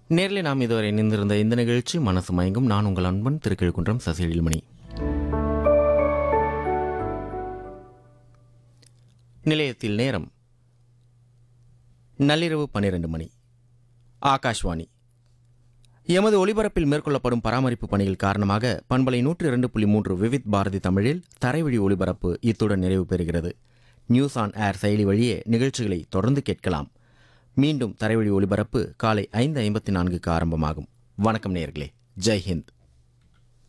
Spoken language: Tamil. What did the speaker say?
நேரில் நாம் இதுவரை இணைந்திருந்த இந்த நிகழ்ச்சி மனசு மயங்கும் நான் உங்கள் அன்பன் திருக்கிழ்குன்றம் சசிஎழில்மணி நிலையத்தில் நேரம் நள்ளிரவு பன்னிரண்டு மணி ஆகாஷ்வாணி எமது ஒலிபரப்பில் மேற்கொள்ளப்படும் பராமரிப்பு பணிகள் காரணமாக பண்பலை நூற்று இரண்டு புள்ளி மூன்று விவித் பாரதி தமிழில் தரைவழி ஒலிபரப்பு இத்துடன் நிறைவு பெறுகிறது நியூஸ் ஆன் ஏர் செயலி வழியே நிகழ்ச்சிகளை தொடர்ந்து கேட்கலாம் மீண்டும் தரைவழி ஒலிபரப்பு காலை ஐந்து ஐம்பத்தி நான்குக்கு ஆரம்பமாகும் வணக்கம் நேயர்களே ஜெய் ஹிந்த்